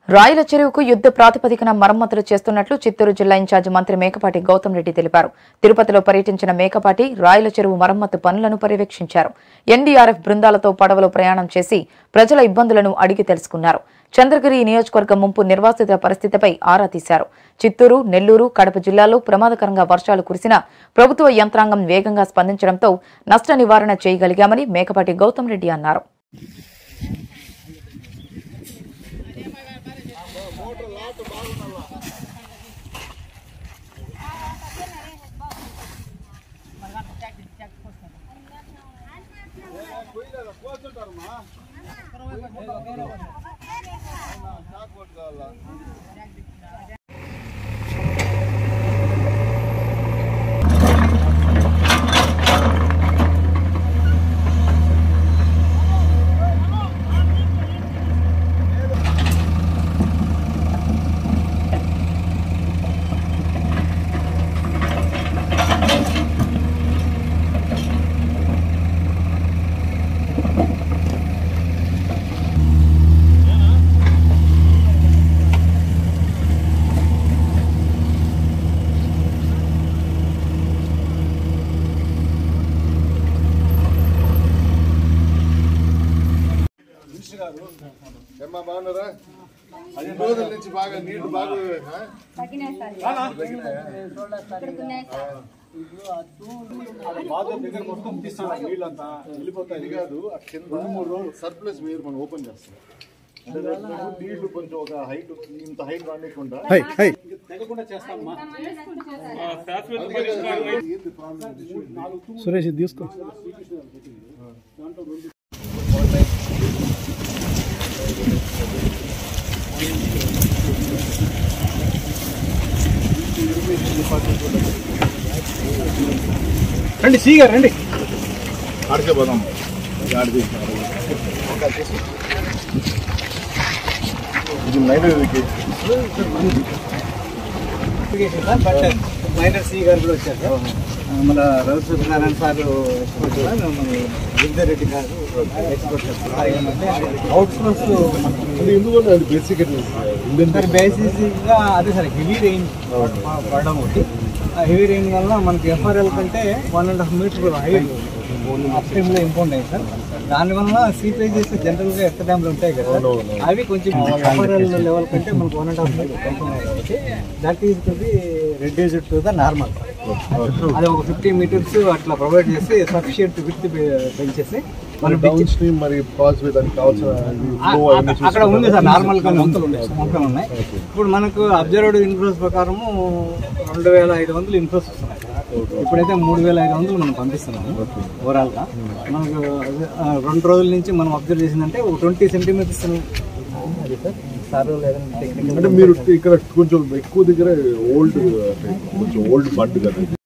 రాయల చెరువుకు యుద్ధ ప్రాతిపదికన మరమ్మతులు చేస్తున్నట్లు చిత్తూరు జిల్లా ఇన్ఛార్జి మంత్రి మేకపాటి గౌతమ్ రెడ్డి తెలిపారు తిరుపతిలో పర్యటించిన మేకపాటి రాయల చెరువు మరమ్మతు పనులను పర్యవేక్షించారు ఎన్డీఆర్ఎఫ్ బృందాలతో పడవలో ప్రయాణం చేసి ప్రజల ఇబ్బందులను అడిగి తెలుసుకున్నారు చంద్రగిరి నియోజకవర్గం ముంపు నిర్వాసిత పరిస్థితిపై ఆరా తీశారు చిత్తూరు నెల్లూరు కడప జిల్లాలో ప్రమాదకరంగా వర్షాలు కురిసినా ప్రభుత్వ యంత్రాంగం వేగంగా స్పందించడంతో నష్ట నివారణ చేయగలిగామని మేకపాటి గౌతమ్ రెడ్డి అన్నారు ఏమ్మా బాగున్నారా పది రోజుల నుంచి బాగా నీళ్లు బాగా ఆ? బాగా దగ్గర మొత్తం తీస్తాను నీళ్ళంతా వెళ్ళిపోతాయి ఇది కాదు ఆ కింద రెండు మూడు రోజులు సర్ప్లస్ వేరు మనం ఓపెన్ చేస్తాం అంటే దాంట్లో నీళ్లు కొంచెం ఒక హైట్ ఇంత హైట్ రానికుండా తెగకుండా చేస్తామమ్మా ఏంది ప్రాబ్లం సురేష్ ఇది తీసుకో రండి సీగా రండి ఆడికే పోదాం ఆడికి ఇది నైరుతికి బట్ మైనర్ సి గారు కూడా వచ్చారు మన రవి సత్యనారాయణ సార్ ఎక్స్పర్ట్ మన విద్యారెడ్డి రెడ్డి గారు ఎక్స్పర్ట్ అవుట్ సోర్స్ అది ఎందుకంటే అది బేసిక్ ఇండియన్ సార్ బేసిక్గా అదే సార్ హెవీ రెయిన్ పడడం ఒకటి ఆ హెవీ రెయిన్ వల్ల మనకి ఎఫ్ఆర్ఎల్ కంటే one and half meter height up లో ఇంపౌండ్ అయ్యింది సార్ దానివల్ల సీపేజెస్ జనరల్గా ఎత్త డ్యామ్లు ఉంటాయి కదా అవి కొంచెం ఎఫ్ఆర్ఎల్ లెవెల్ కంటే మనకు వన్ అండ్ హాఫ్ మీటర్ పెంచున్నాయి కాబట్టి that is to be reduced to the normal అది ఒక ఫిఫ్టీ మీటర్స్ అట్లా ప్రొవైడ్ చేసి సఫిషియంట్ విత్ పెంచేసి మనం డౌన్ స్ట్రీమ్ మరి కాల్స్ దానికి కావాల్సిన ఇది ఆ- flow అవన్నీ అక్కడ- అక్కడ ఉంది సార్ నార్మల్ గా వంకలు ఉన్నాయి వంకలు ఉన్నాయి ఇప్పుడు మనకు అబ్జర్వ్డ్ ఇన్ఫ్లోస్ ప్రకారము రెండు వేల ఐదు వందలు ఇన్ఫ్లోస్ వస్తున్నాయి ఇప్పుడైతే మూడు వేల ఐదు వందలు మనం పంపిస్తున్నాము ఓవరాల్ గా మనకు ఆ, రెండు రోజుల నుంచి మనం అబ్జర్వ్ చేసిందంటే ఒక ట్వంటీ సెంటీమీటర్స్ అది సార్ సార్ లేదంటే అంటే మీరు ఇక్కడ కొంచెం ఎక్కువ దగ్గర ఓల్డ్ కొంచెం ఓల్డ్ బడ్ కదా ఇది.